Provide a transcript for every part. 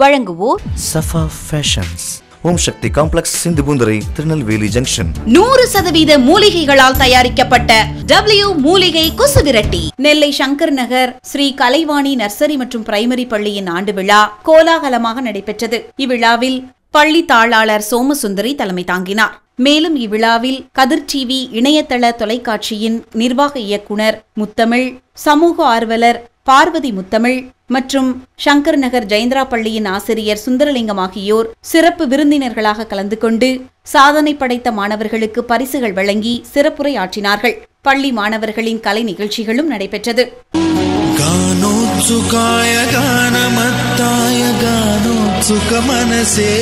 வழங்குவோர் Safa fashions Om Shakthi complex Sindhupoondurai Tirunelveli junction நூறு சதவீத மூலிகைகளால் தயாரிக்கப்பட்ட டபிள்யூ மூலிகை குசு விரட்டி நெல்லை சங்கர் நகர் ஸ்ரீ கலைவாணி நர்சரி மற்றும் பிரைமரி பள்ளியின் ஆண்டு விழா கோலாகலமாக நடைபெற்றது இவ்விழாவில் பள்ளி தாளாளர் சோமசுந்தரி தலைமை தாங்கினார் மேலும் இவ்விழாவில் கதிர் டிவி இணையதள தொலைக்காட்சியின் நிர்வாக இயக்குனர் முத்தமிழ் சமூக ஆர்வலர் பார்வதி முத்தமிழ் மற்றும் சங்கர் நகர் ஜெயந்திரா பள்ளியின் ஆசிரியர் சுந்தரலிங்கம் ஆகியோர் சிறப்பு விருந்தினர்களாக கலந்து கொண்டு சாதனை படைத்த மாணவர்களுக்கு பரிசுகள் வழங்கி சிறப்புரை ஆற்றினார்கள் பள்ளி மாணவர்களின் கலை நிகழ்ச்சிகளும் நடைபெற்றது गानोत्सुकाय गानमत्ताय गानोत्सुकमनसे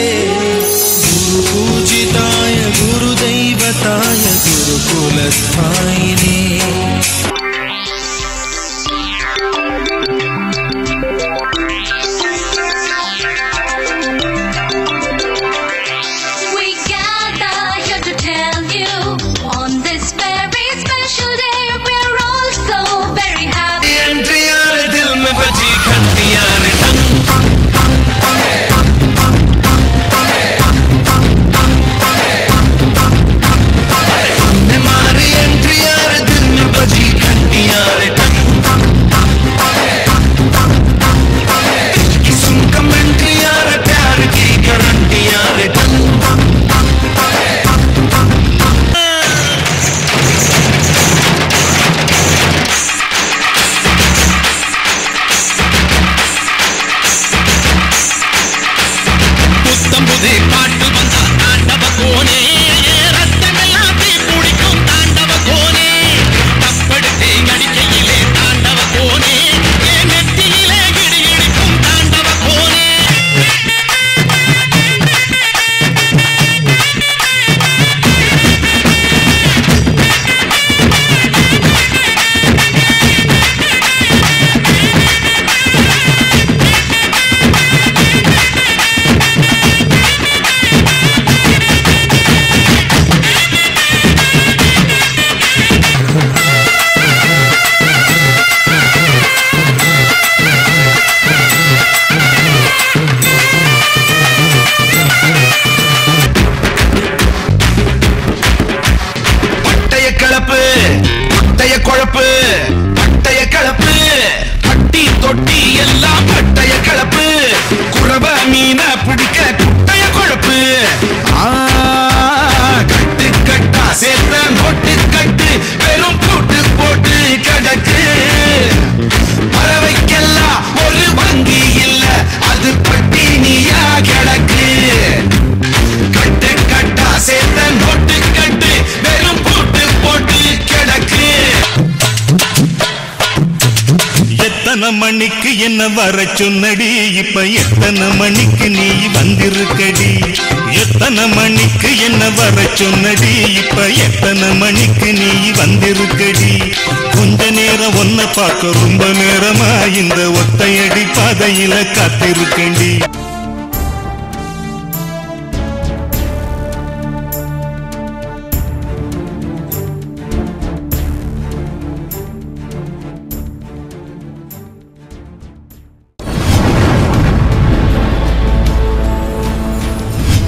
गुरुपूजिताय गुरुदैवताय गुरुकुलस्थायिने We gather here to tell you on this very special day we're all so very happy. புத்தம் புது பாட்டு வந்தா தாண்டவ கோனே ரத்தமெல்லாம் தீ குடிக்கும் தாண்டவ கோனே தப்படுத்தே நடிக்கையிலே தாண்டவ கோனே என் நெத்தியிலே இடி இடிக்கும் தாண்டவ கோனே பட்டய கலப்பு பட்டய குழப்பு பட்டய கலப்பு பட்டி தொட்டி எல்லாம் பட்டய கலப்பு குறவ மீன பிடிக்க குட்டைய குழப்பு ஆ, கட்டு கட்டா சேர்த்த நோட்டு கட்டு வெறும் பூட்டு போட்டு கிடக்கு பறவைக்கெல்லாம் ஒரு வங்கி இல்ல அது பட்டினியா கிடக்கு கட்டு கட்டா சேர்த்த நோட்டு கட்டு வெறும் பூட்டு போட்டு கிடக்கு எத்தனை மணிக்கு என்ன வர சொன்னடி இப்ப எத்தனை மணிக்கு நீ வந்திருக்கடி எத்தனை மணிக்கு என்ன வர சொன்னடி இப்ப எத்தனை மணிக்கு நீ வந்திருக்கடி கொஞ்ச நேரம் ஒன்ன பார்க்க ரொம்ப நேரமா இந்த ஒத்தையடி பாதையில காத்திருக்கண்டி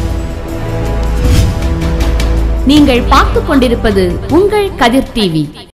நீங்கள் பார்த்துக் கொண்டிருப்பது உங்கள் கதிர் டிவி